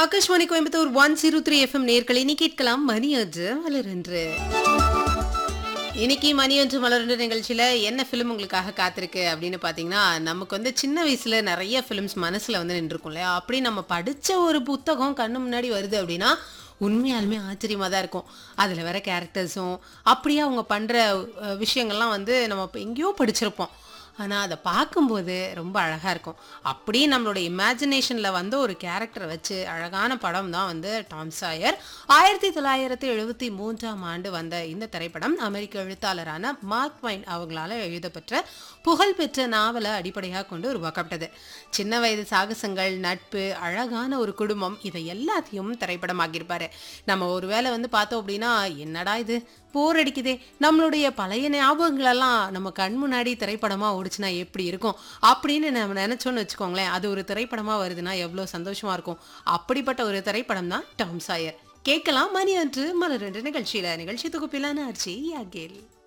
Akashvani Coimbatore one zero three FM நேர்களை இனி கேட்கலாம் மணி அன்று மலரன்று இன்னைக்கு மணி ஒன்று மலர்ன்ற நிகழ்ச்சியில் என்ன ஃபிலிம் உங்களுக்காக காத்திருக்கு அப்படின்னு பார்த்தீங்கன்னா நமக்கு வந்து சின்ன வயசில் நிறைய ஃபிலிம்ஸ் மனசில் வந்து நின்றுருக்கும் இல்லையா அப்படி நம்ம படித்த ஒரு புத்தகம் கண்ணு முன்னாடி வருது அப்படின்னா உண்மையாலுமே ஆச்சரியமாக தான் இருக்கும் அதில் வர கேரக்டர்ஸும் அப்படியே அவங்க பண்ணுற விஷயங்கள்லாம் வந்து நம்ம இப்ப எங்கேயோ படிச்சிருப்போம் ஆனால் அதை பார்க்கும்போது ரொம்ப அழகாக இருக்கும் அப்படியே நம்மளோட இமேஜினேஷனில் வந்து ஒரு கேரக்டரை வச்சு அழகான படம் தான் வந்து டாம் சாயர் ஆயிரத்தி தொள்ளாயிரத்தி எழுபத்தி மூன்றாம் ஆண்டு வந்த இந்த திரைப்படம் அமெரிக்க எழுத்தாளரான மார்க் வைன் அவங்களால எழுதப்பெற்ற புகழ்பெற்ற நாவலை அடிப்படையாக கொண்டு உருவாக்கப்பட்டது சின்ன வயது சாகசங்கள் நட்பு அழகான ஒரு குடும்பம் இதை எல்லாத்தையும் திரைப்படமாக்கியிருப்பாரு நம்ம ஒருவேளை வந்து பார்த்தோம் அப்படின்னா என்னடா இது போர் அடிக்குதே நம்மளுடைய பழைய ஞாபகங்களெல்லாம் நம்ம கண் முன்னாடி திரைப்படமா ஓடிச்சுன்னா எப்படி இருக்கும் அப்படின்னு நம்ம நினைச்சோம்னு வச்சுக்கோங்களேன் அது ஒரு திரைப்படமா வருதுன்னா எவ்வளோ சந்தோஷமா இருக்கும் அப்படிப்பட்ட ஒரு திரைப்படம் தான் டாம் சாயர் கேட்கலாம் மணி அன்று மலர் என்ற நிகழ்ச்சியில நிகழ்ச்சி தொகுப்பிலான ஆர்ச்சி யாகேல்